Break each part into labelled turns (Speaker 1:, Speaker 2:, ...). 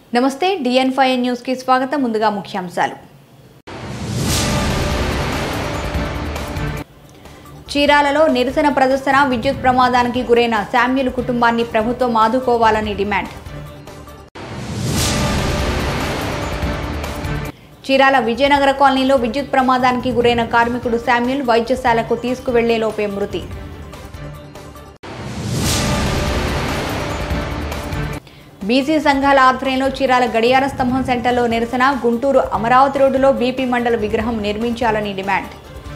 Speaker 1: నమస్తే డిఎన్ five news కి స్వాగతం ముందుగా ముఖ్యాంశాలు చీరాలలో నిరసన ప్రదర్శన విద్యుత్ ప్రమాదానికి గురైన శామ్యుల్ కుటుంబాన్ని ప్రభుత్వం ఆదుకోవాలని డిమాండ్ చీరాల విజయనగర కాలనీలో విద్యుత్ ప్రమాదానికి గురైన కార్మికుడు శామ్యుల్ వైద్యశాలకు తీసుకువెళ్లేలోపే మృతి బీసీ సంఘాల ఆధ్వర్యంలో చీరాల గడియార స్తంభం సెంటర్లో నిరసన గుంటూరు అమరావతి రోడ్డులో బీపీ మండల విగ్రహం నిర్మించాలని డిమాండ్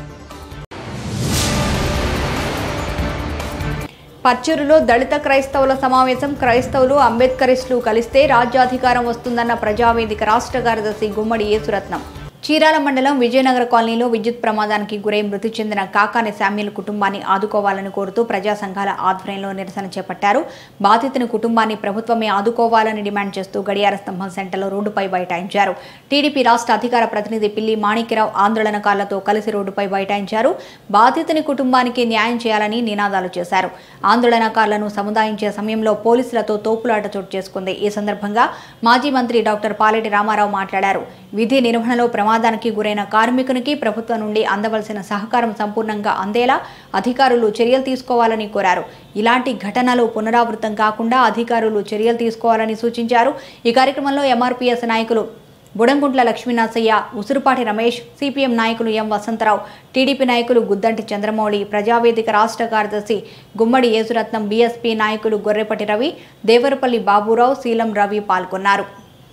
Speaker 1: పచ్చూరులో దళిత క్రైస్తవుల సమావేశం క్రైస్తవులు అంబేద్కరిస్టులు కలిస్తే రాజ్యాధికారం వస్తుందన్న ప్రజావేదిక రాష్ట్ర కార్యదర్శి గుమ్మడి యేసురత్నం చీరాల మండలం విజయనగర కాలనీలో విద్యుత్ ప్రమాదానికి గురై మృతి చెందిన కాకాని శామ్యుల్ కుటుంబాన్ని ఆదుకోవాలని కోరుతూ ప్రజా సంఘాల ఆధ్వర్యంలో నిరసన చేపట్టారు బాధితుని కుటుంబాన్ని ప్రభుత్వమే ఆదుకోవాలని డిమాండ్ చేస్తూ గడియార స్తంభం సెంటర్లో రోడ్డుపై బైఠాయించారు టీడీపీ రాష్ట్ర అధికార ప్రతినిధి పిల్లి మాణిక్యరావు ఆందోళనకారులతో కలిసి రోడ్డుపై బైఠాయించారు బాధితుని కుటుంబానికి న్యాయం చేయాలని నినాదాలు చేశారు ఆందోళనకారులను సముదాయించే సమయంలో పోలీసులతో తోపులాట చోటు చేసుకుంది ఈ సందర్భంగా మాజీ మంత్రి డాక్టర్ పాలెటి రామారావు మాట్లాడారు విధి నిర్వహణలో ప్రమాదానికి గురైన కార్మికునికి ప్రభుత్వం నుండి అందవలసిన సహకారం సంపూర్ణంగా అందేలా అధికారులు చర్యలు తీసుకోవాలని కోరారు ఇలాంటి ఘటనలు పునరావృతం కాకుండా అధికారులు చర్యలు తీసుకోవాలని సూచించారు ఈ కార్యక్రమంలో ఎంఆర్పీఎస్ నాయకులు బుడంగుంట్ల లక్ష్మీనాథయ్య ఉసురుపాటి రమేష్ సిపిఎం నాయకులు ఎం వసంతరావు టీడీపీ నాయకులు గుద్దంటి చంద్రమౌళి ప్రజావేదిక రాష్ట్ర కార్యదర్శి గుమ్మడి యేసురత్నం బీఎస్పీ నాయకులు గొర్రెపటి రవి దేవరపల్లి బాబురావు శీలం రవి పాల్గొన్నారు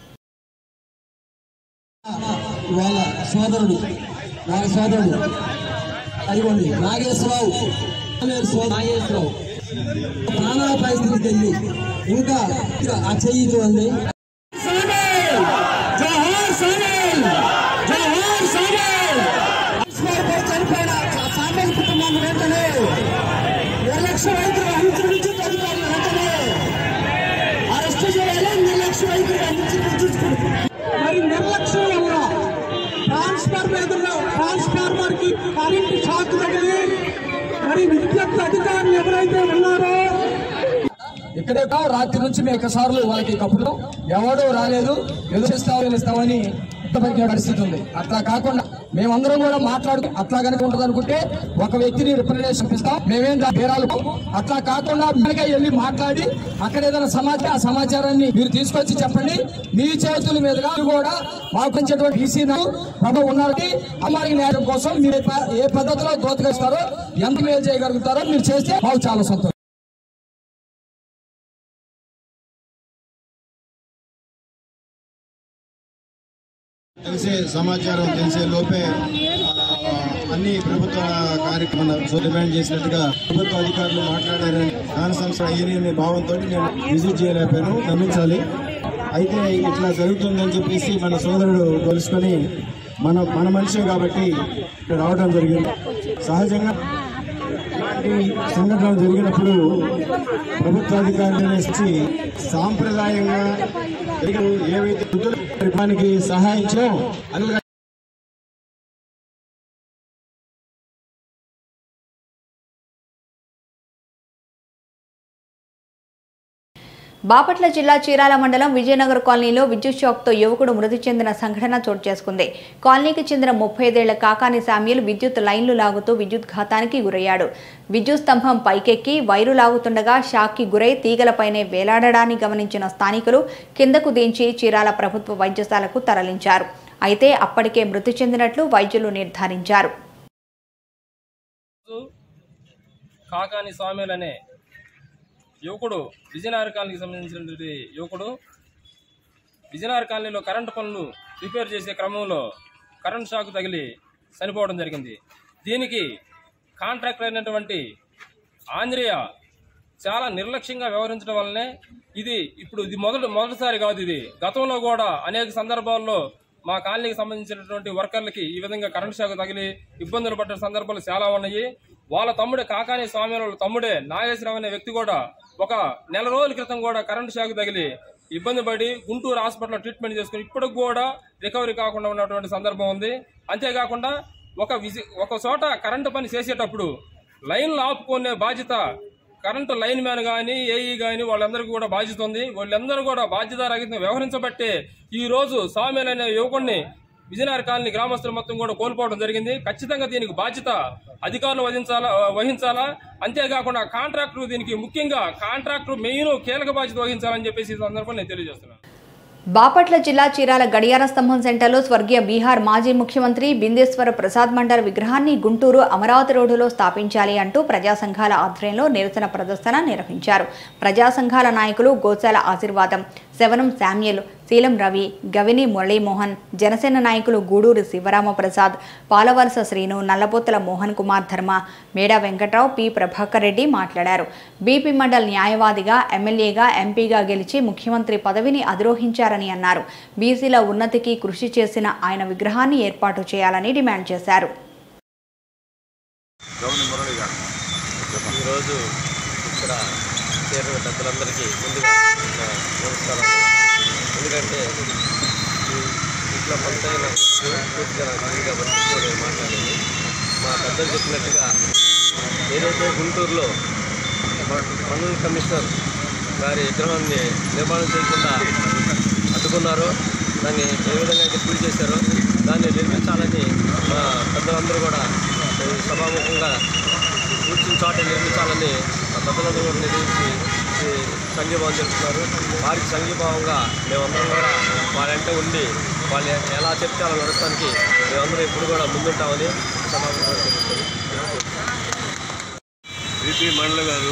Speaker 2: వాళ్ళ సోదరుడు వాళ్ళ సోదరుడు అదిగోండి నాగేశ్వరరావు నాగేశ్వరరావు నాగేశ్వరరావు ప్రాణాల పరిస్థితికి వెళ్ళి ఇంకా ఆ చెయ్యి చూడండి జోహార్ సామేల్! జోహార్ సామేల్! ఈశ్వర్పై చనిపోయిన ఆ సామేల్ కుటుంబాన్ని వెంటనే నిర్లక్ష్య వైద్యులు వహించిన విద్యుత్ అధికారులు వెంటనే అరెస్ట్ చేయాలి నిర్లక్ష్య వైద్యులు వహించిన విద్యుత్ మరి నిర్లక్ష్యం వల్ల ట్రాన్స్ఫార్మర్ ట్రాన్స్ఫార్మర్ కి కరెంట్ షాక్ తగిలి మరి విద్యుత్ అధికారులు ఎవరైతే ఉన్నారో ఇక్కడే రాత్రి నుంచి మేము సార్లు వాళ్ళకి కప్పుడు ఎవడో రాలేదు ఎదురిస్తామని ఇస్తామని ఇష్టపడిన పరిస్థితి ఉంది అట్లా కాకుండా మేమందరం కూడా మాట్లాడుతూ అట్లా కనుక ఉంటుంది అనుకుంటే ఒక వ్యక్తిని రిప్రజెంటేషన్ ఇస్తాం మేమేం దా- బేరాలు పోం. అట్లా కాకుండా మీరుగా వెళ్ళి మాట్లాడి అక్కడ ఏదైనా సమాచారం ఆ సమాచారాన్ని మీరు తీసుకొచ్చి చెప్పండి మీ చేతుల మీదుగా మీరు కూడా మాకు వచ్చేటువంటి ఈసీ ప్రభు ఉన్నారని అమ్మాయి న్యాయం కోసం మీరు ఏ ప- ఏ పద్ధతిలో దోతకొస్తారో ఎంత మేలు చేయగలుగుతారో మీరు చేస్తే మాకు చాలా సంతోషం
Speaker 3: తెలిసే సమాచారం తెలిసే లోపే ఆ, అన్ని ప్రభుత్వ కార్యక్రమాలు డిమాండ్ చేసినట్టుగా ప్రభుత్వ అధికారులు మాట్లాడారని దాని సంస్థ అయ్యని భావంతో నేను విజిట్ చేయలేకపోయాను గమనించాలి అయితే ఇట్లా జరుగుతుందని చెప్పేసి మన సోదరుడు తెలుసుకొని మన మన మనిషే కాబట్టి ఇక్కడ రావడం జరిగింది సహజంగా ఇలాంటి సంఘటనలు జరిగినప్పుడు ప్రభుత్వాధికారులు వచ్చి సాంప్రదాయంగా జరిగిన ఏవైతే వృద్ధులకి సహాయం చేయడం అది
Speaker 1: బాపట్ల జిల్లా చీరాల మండలం విజయనగర్ కాలనీలో విద్యుత్ షాక్తో యువకుడు మృతి చెందిన సంఘటన చోటు చేసుకుంది కాలనీకి చెందిన ముప్పై ఐదేళ్ల కాకాని శామ్యుల్ విద్యుత్ లైన్లు లాగుతూ విద్యుత్ ఘాతానికి గురయ్యాడు విద్యుత్ స్తంభం పైకెక్కి వైరు లాగుతుండగా షాక్కి గురై తీగలపైనే వేలాడడాన్ని గమనించిన స్థానికులు కిందకు దించి చీరాల ప్రభుత్వ వైద్యశాలకు తరలించారు అయితే అప్పటికే మృతి చెందినట్లు వైద్యులు నిర్ధారించారు
Speaker 4: కాకాని స్వామిలు అనే యువకుడు విజయనగర కాలనీకి సంబంధించినటువంటి యువకుడు విజయనగర కాలనీలో కరెంటు పనులు రిపేర్ చేసే క్రమంలో కరెంట్ షాక్ తగిలి చనిపోవడం జరిగింది దీనికి కాంట్రాక్టర్ అయినటువంటి ఆంధ్రేయ చాలా నిర్లక్ష్యంగా వ్యవహరించడం వల్లనే ఇది ఇప్పుడు ఇది మొదటి మొదటిసారి కాదు ఇది గతంలో కూడా అనేక సందర్భాల్లో మా కాలనీకి సంబంధించినటువంటి వర్కర్లకి ఈ విధంగా కరెంట్ షాక్ తగిలి ఇబ్బందులు పడ్డ సందర్భాలు చాలా ఉన్నాయి వాళ్ళ తమ్ముడే కాకాని స్వామి వాళ్ళ తమ్ముడే నాగేశ్వరరావు అనే వ్యక్తి కూడా ఒక నెల రోజుల క్రితం కూడా కరెంట్ షాక్ తగిలి ఇబ్బంది పడి గుంటూరు హాస్పిటల్లో ట్రీట్మెంట్ చేసుకుని ఇప్పటికి కూడా రికవరీ కాకుండా ఉన్నటువంటి సందర్భం ఉంది అంతేకాకుండా ఒక విజి ఒక చోట కరెంటు పని చేసేటప్పుడు లైన్లు ఆపుకునే బాధ్యత కరెంటు లైన్ మ్యాన్ కానీ ఏఈ కానీ వాళ్ళందరికీ కూడా బాధ్యత ఉంది వాళ్ళందరూ కూడా బాధ్యతారహితంగా వ్యవహరించబట్టే ఈ రోజు సామ్యుల్ అనే యువకుడిని విజయనగర కాలనీ గ్రామస్తులు మొత్తం కూడా కోల్పోవడం జరిగింది ఖచ్చితంగా దీనికి బాధ్యత అధికారులు వహించాలా వహించాలా అంతేకాకుండా కాంట్రాక్టర్ దీనికి ముఖ్యంగా కాంట్రాక్టర్ మెయిన్ కీలక బాధ్యత వహించాలని చెప్పేసి ఈ సందర్భంగా నేను తెలియజేస్తున్నాను
Speaker 1: బాపట్ల జిల్లా చీరాల గడియార స్తంభం సెంటర్లో స్వర్గీయ బీహార్ మాజీ ముఖ్యమంత్రి బిందేశ్వర ప్రసాద్ మండల్ విగ్రహాన్ని గుంటూరు అమరావతి రోడ్డులో స్థాపించాలి అంటూ ప్రజా సంఘాల ఆధ్వర్యంలో నిరసన ప్రదర్శన నిర్వహించారు ప్రజా సంఘాల నాయకులు గోచాల ఆశీర్వాదం శవనం శామ్యుల్ శీలం రవి గవిని మురళీమోహన్ జనసేన నాయకులు గూడూరి శివరామప్రసాద్ పాలవలస శ్రీను నల్లబొత్తల మోహన్ కుమార్ ధర్మ మేడా వెంకట్రావు పి ప్రభాకర్ రెడ్డి మాట్లాడారు బీపీ మండల్ న్యాయవాదిగా ఎమ్మెల్యేగా ఎంపీగా గెలిచి ముఖ్యమంత్రి పదవిని అధిరోహించారని అన్నారు బీసీల ఉన్నతికి కృషి చేసిన ఆయన విగ్రహాన్ని ఏర్పాటు చేయాలని డిమాండ్ చేశారు
Speaker 5: గౌని మురళి గారు
Speaker 6: ఈరోజు ఇక్కడ చేరిన పెద్దలందరికీ ముందుగా నా నమస్కారం ఎందుకంటే ఈ ఇట్లా కొంతైన పూర్తిగా నాకు తెలియదు కాబట్టి ఇప్పుడు నేను మాట్లాడేది మా పెద్దలు చెప్పినట్టుగా ఏదైతే గుంటూరులో మన మండల కమిషనర్ గారి విగ్రహాన్ని నిర్మాణం చేయకుండా అడ్డుకున్నారో దాన్ని ఏ విధంగా అయితే పూజ చేశారో దాన్ని నిర్మించాలని మా పెద్దలందరూ కూడా ఈ సభాముఖంగా కూర్చుని చోట నిర్మించాలని ఆ పెద్దలందరూ కూడా నిర్మించి ఈ సంఘీభావం తెలుపుతున్నారు వారికి సంఘీభావంగా మేమందరం కూడా వాళ్ళ వెంట ఉండి వాళ్ళు ఎలా చెప్తే అలా నడవడానికి మేమందరం ఎప్పుడు కూడా ముందుంటామని సభాముఖంగా తెలుపుతుంది
Speaker 5: బీపీ మండల గారు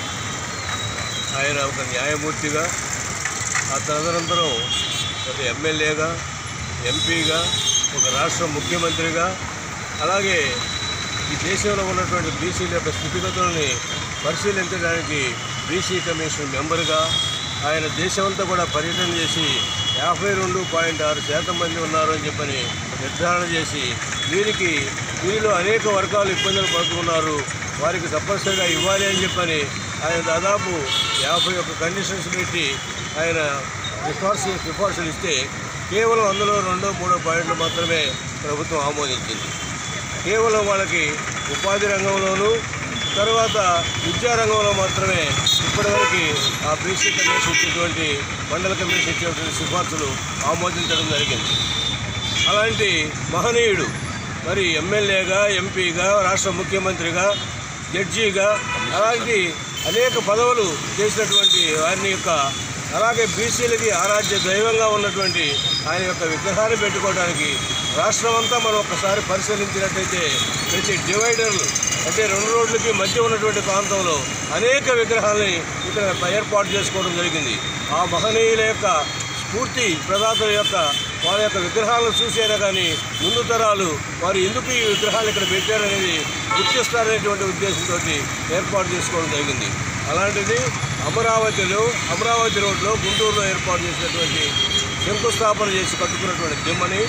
Speaker 5: ఆయన ఒక న్యాయమూర్తిగా ఆ తదనంతరం ఒక ఎమ్మెల్యేగా ఎంపీగా ఒక రాష్ట్ర ముఖ్యమంత్రిగా అలాగే ఈ దేశంలో ఉన్నటువంటి బీసీల యొక్క స్థితిగతులని పరిశీలించడానికి బీసీ కమిషన్ మెంబర్గా ఆయన దేశమంతా కూడా పర్యటన చేసి యాభై రెండు పాయింట్ ఆరు శాతం మంది ఉన్నారు అని చెప్పని నిర్ధారణ చేసి వీరికి వీరిలో అనేక వర్గాలు ఇబ్బందులు పడుతున్నారు వారికి తప్పనిసరిగా ఇవ్వాలి అని చెప్పని ఆయన దాదాపు యాభై ఒక్క కండిషన్స్ పెట్టి ఆయన సిఫార్సు సిఫార్సులు ఇస్తే కేవలం అందులో రెండో మూడో పాయింట్లు మాత్రమే ప్రభుత్వం ఆమోదించింది కేవలం వాళ్ళకి ఉపాధి రంగంలోనూ తర్వాత విద్యా రంగంలో మాత్రమే ఇప్పటివరకు ఆ బీసీ కమిషన్ ఇచ్చేటువంటి మండల కమిషన్ ఇచ్చేటువంటి సిఫార్సులు ఆమోదించడం జరిగింది అలాంటి మహనీయుడు మరి ఎమ్మెల్యేగా ఎంపీగా రాష్ట్ర ముఖ్యమంత్రిగా జడ్జిగా అలాంటి అనేక పదవులు చేసినటువంటి వారిని యొక్క అలాగే బీసీలకి ఆరాధ్య దైవంగా ఉన్నటువంటి ఆయన యొక్క విగ్రహాన్ని పెట్టుకోవడానికి రాష్ట్రమంతా మనం ఒక్కసారి పరిశీలించినట్టయితే ప్రతి డివైడర్లు అంటే రెండు రోడ్లకి మధ్య ఉన్నటువంటి ప్రాంతంలో అనేక విగ్రహాలని ఇక్కడ ఏర్పాటు చేసుకోవడం జరిగింది ఆ మహనీయుల యొక్క స్ఫూర్తి ప్రదాతల యొక్క వాళ్ళ యొక్క విగ్రహాలను చూసేనా కానీ ముందు తరాలు వారు ఎందుకు ఈ విగ్రహాలు ఇక్కడ పెట్టారనేది గుర్తిస్తారనేటువంటి ఉద్దేశంతో ఏర్పాటు చేసుకోవడం జరిగింది అలాంటిది అమరావతిలో అమరావతి రోడ్లో గుంటూరులో ఏర్పాటు చేసినటువంటి శంకుస్థాపన చేసి కట్టుకున్నటువంటి దిమ్మని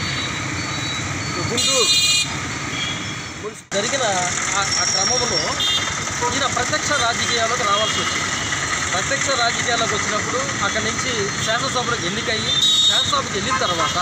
Speaker 5: గుంటూరు
Speaker 6: జరిగిన ఆ ఆ క్రమంలో ఈయన ప్రత్యక్ష రాజకీయాలకు రావాల్సి వచ్చింది ప్రత్యక్ష రాజకీయాలకు వచ్చినప్పుడు అక్కడి నుంచి శాసనసభలకు ఎన్నికయ్యి శాసనసభకు వెళ్ళిన తర్వాత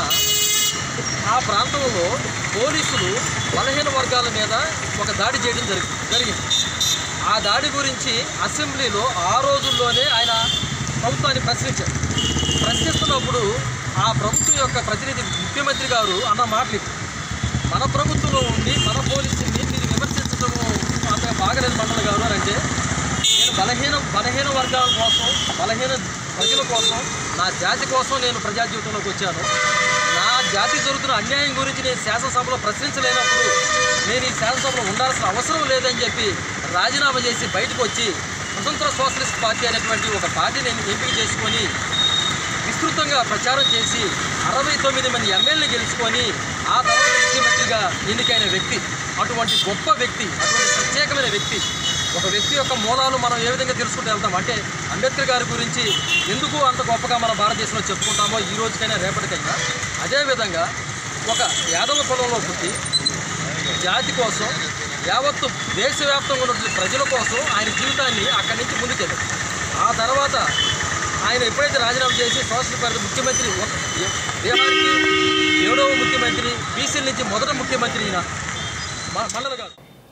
Speaker 6: ఆ ప్రాంతంలో పోలీసులు బలహీన వర్గాల మీద ఒక దాడి చేయడం జరిగి జరిగింది ఆ దాడి గురించి అసెంబ్లీలో ఆ రోజుల్లోనే ఆయన ప్రభుత్వాన్ని ప్రశ్నించారు ప్రశ్నిస్తున్నప్పుడు ఆ ప్రభుత్వం యొక్క ప్రతినిధి ముఖ్యమంత్రి గారు అన్న మాటలు ఇవి. మన ప్రభుత్వంలో ఉండి మన పోలీసుల్ని మీరు విమర్శించడము అంత బాగలేదు మండలి గారు అని అంటే నేను బలహీన బలహీన వర్గాల కోసం బలహీన ప్రజల కోసం నా జాతి కోసం నేను ప్రజా జీవితంలోకి వచ్చాను నా జాతి జరుగుతున్న అన్యాయం గురించి నేను శాసనసభలో ప్రశ్నించలేనప్పుడు నేను ఈ శాసనసభలో ఉండాల్సిన అవసరం లేదని చెప్పి రాజీనామా చేసి బయటకు వచ్చి స్వతంత్ర సోషలిస్ట్ పార్టీ అనేటువంటి ఒక పార్టీని ఎంపిక చేసుకొని విస్తృతంగా ప్రచారం చేసి అరవై తొమ్మిది మంది ఎమ్మెల్యేలు గెలుచుకొని ఆ తర్వాత ముఖ్యమంత్రిగా ఎన్నికైన వ్యక్తి అటువంటి గొప్ప వ్యక్తి అటువంటి ప్రత్యేకమైన వ్యక్తి ఒక వ్యక్తి యొక్క మూలాలు మనం ఏ విధంగా తెలుసుకుంటూ వెళ్తాం అంటే అంబేద్కర్ గారి గురించి ఎందుకు అంత గొప్పగా మన భారతదేశంలో చెప్పుకుంటామో ఈ రోజుకైనా రేపటికైనా అదేవిధంగా ఒక యాదవ కులంలో పుట్టి జాతి కోసం యావత్తు దేశవ్యాప్తంగా ఉన్నటువంటి ప్రజల కోసం ఆయన జీవితాన్ని అక్కడి నుంచి ముందుకెళ్ళారు ఆ తర్వాత ఆయన ఎప్పుడైతే రాజీనామా చేసి సోషల్ పార్టీ ముఖ్యమంత్రి ఒక- బీహార్కి ఏడవ ముఖ్యమంత్రి బీసీల నుంచి మొదటి ముఖ్యమంత్రి ఈయన మ- మండల గారు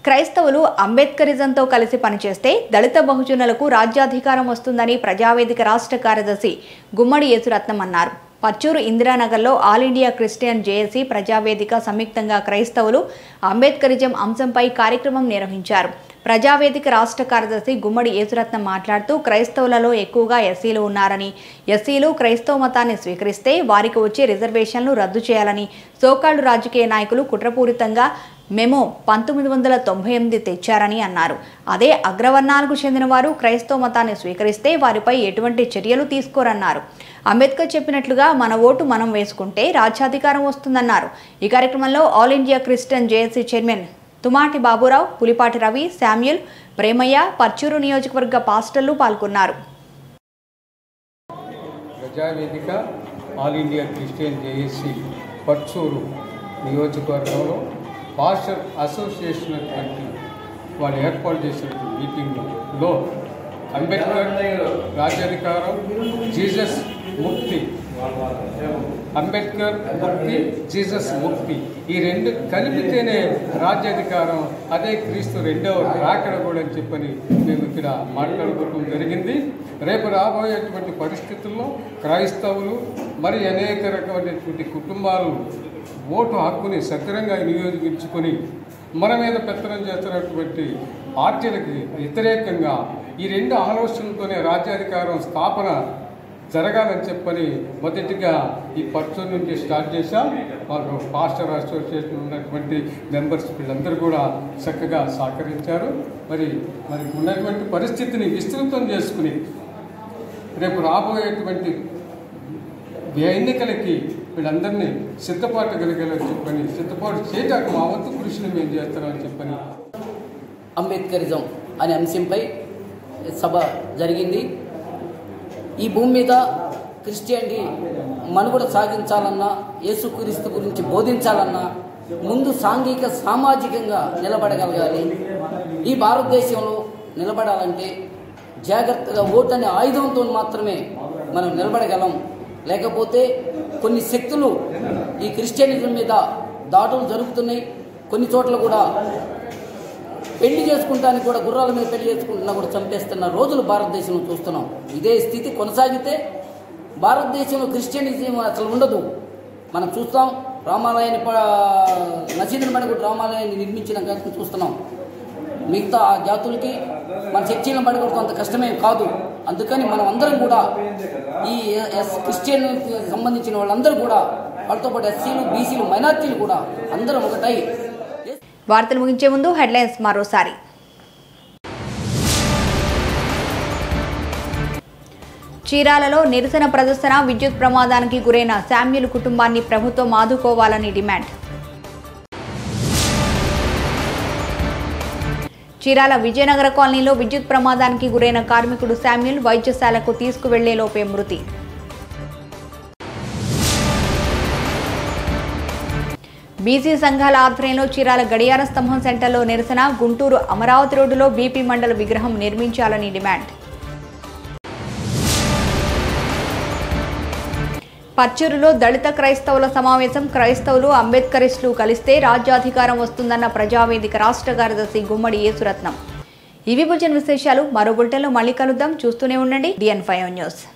Speaker 1: క్రైస్తవులు అంబేద్కరిజంతో కలిసి పనిచేస్తే దళిత బహుజనులకు రాజ్యాధికారం వస్తుందని ప్రజావేదిక రాష్ట్ర కార్యదర్శి గుమ్మడి యేసురత్నం అన్నారు పచ్చూరు ఇందిరానగర్లో all India Christian JAC Prajavedika సంయుక్తంగా క్రైస్తవులు అంబేద్కరిజం అంశంపై కార్యక్రమం నిర్వహించారు ప్రజావేదిక రాష్ట్ర కార్యదర్శి గుమ్మడి యేసురత్నం మాట్లాడుతూ క్రైస్తవులలో ఎక్కువగా ఎస్సీలు ఉన్నారని ఎస్సీలు క్రైస్తవ మతాన్ని స్వీకరిస్తే వారికి వచ్చే రిజర్వేషన్లు రద్దు చేయాలని సోకాళ్లు రాజకీయ నాయకులు కుట్రపూరితంగా మెమో పంతొమ్మిది వందల తొంభై ఎనిమిది తెచ్చారని అన్నారు అదే అగ్రవర్ణాలకు చెందిన వారు క్రైస్తవ మతాన్ని స్వీకరిస్తే వారిపై ఎటువంటి చర్యలు తీసుకోరన్నారు అంబేద్కర్ చెప్పినట్లుగా మన ఓటు మనం వేసుకుంటే రాజ్యాధికారం వస్తుందన్నారు ఈ కార్యక్రమంలో all India Christian JAC chairman Tumati Baburao Pulipati Ravi Samuel Premaiah Parchur నియోజకవర్గ పాస్టర్లు పాల్గొన్నారు
Speaker 7: Prajavedika all India Christian JAC Parchur నియోజకవర్గంలో పాస్టర్ అసోసియేషన్ అటువంటి వాళ్ళు ఏర్పాటు చేసినటువంటి మీటింగ్లో అంబేద్కర్ రాజ్యాధికారం జీసస్ ముక్తి అంబేద్కర్ ముక్తి జీసస్ ముక్తి ఈ రెండు కలిపితేనే రాజ్యాధికారం అదే క్రీస్తు రెండవ రాకడ కూడా అని చెప్పని మేము ఇక్కడ మాట్లాడుకోవడం జరిగింది రేపు రాబోయేటువంటి పరిస్థితుల్లో క్రైస్తవులు మరి అనేక రకమైనటువంటి కుటుంబాలు ఓటు హక్కుని సక్రంగా వినియోగించుకొని మన మీద పెత్తనం చేస్తున్నటువంటి పార్టీలకి వ్యతిరేకంగా ఈ రెండు ఆలోచనలతోనే రాజ్యాధికారం స్థాపన జరగాలని చెప్పని మొదటిగా ఈ పర్చూర్ నుంచి స్టార్ట్ చేశాం మాకు పాస్టర్ అసోసియేషన్ ఉన్నటువంటి మెంబర్స్ వీళ్ళందరూ కూడా చక్కగా సహకరించారు మరి మరి ఉన్నటువంటి పరిస్థితిని విస్తృతం చేసుకుని రేపు రాబోయేటువంటి ఎన్నికలకి వీళ్ళందరినీ సిద్ధపాటు చెప్పని సిద్ధపాటు చేయడానికి మా వంతు కృషిని మేము చేస్తామని చెప్పని
Speaker 8: అంబేద్కరిజం అనే అంశంపై సభ జరిగింది ఈ భూమి మీద క్రిస్టియానిటీ మనుగడ సాగించాలన్నా యేసుక్రీస్తు గురించి బోధించాలన్నా ముందు సాంఘిక సామాజికంగా నిలబడగలగాలి ఈ భారతదేశంలో నిలబడాలంటే జాగ్రత్తగా ఓటు అనే ఆయుధంతో మాత్రమే మనం నిలబడగలం లేకపోతే కొన్ని శక్తులు ఈ క్రిస్టియనిజం మీద దాడులు జరుగుతున్నాయి కొన్ని చోట్ల కూడా పెళ్లి చేసుకుంటానికి కూడా గుర్రాల మీద పెళ్లి చేసుకుంటున్నా కూడా చంపేస్తున్న రోజులు భారతదేశంలో చూస్తున్నాం ఇదే స్థితి కొనసాగితే భారతదేశంలో క్రిస్టియనిజం అసలు ఉండదు మనం చూస్తాం రామాలయాన్ని నసీదుని మనకు రామాలయాన్ని నిర్మించిన ఘటన చూస్తున్నాం మిగతా ఆ జాతులకి మన చర్చీలను పడకూడదు అంత కష్టమేం కాదు అందుకని మనం అందరం కూడా ఈ ఎస్ క్రిస్టియన్ సంబంధించిన వాళ్ళందరూ కూడా వాళ్ళతో పాటు ఎస్సీలు బీసీలు మైనార్టీలు కూడా అందరం ఒకటై
Speaker 1: వార్తలు ముగించే ముందు హెడ్లైన్స్ మరోసారి చీరాలలో నిరసన ప్రదర్శన విద్యుత్ ప్రమాదానికి గురైన శామ్యుల్ కుటుంబాన్ని ప్రభుత్వం ఆదుకోవాలని డిమాండ్ చీరాల విజయనగర కాలనీలో విద్యుత్ ప్రమాదానికి గురైన కార్మికుడు శామ్యుల్ వైద్యశాలకు తీసుకువెళ్లేలోపే మృతి బీసీ సంఘాల ఆధ్వర్యంలో చీరాల గడియార స్తంభం సెంటర్లో నిరసన గుంటూరు అమరావతి రోడ్డులో బీపీ మండల విగ్రహం నిర్మించాలని డిమాండ్ పచ్చూరులో దళిత క్రైస్తవుల సమావేశం క్రైస్తవులు అంబేద్కరిస్టులు కలిస్తే రాజ్యాధికారం వస్తుందన్న ప్రజావేదిక రాష్ట్ర కార్యదర్శి గుమ్మడి యేసురత్నం ఇవి బులెటిన్ విశేషాలు మరో బులెటిన్లో మళ్ళీ కలుద్దాం చూస్తూనే ఉండండి డిఎన్ ఫైవ్ న్యూస్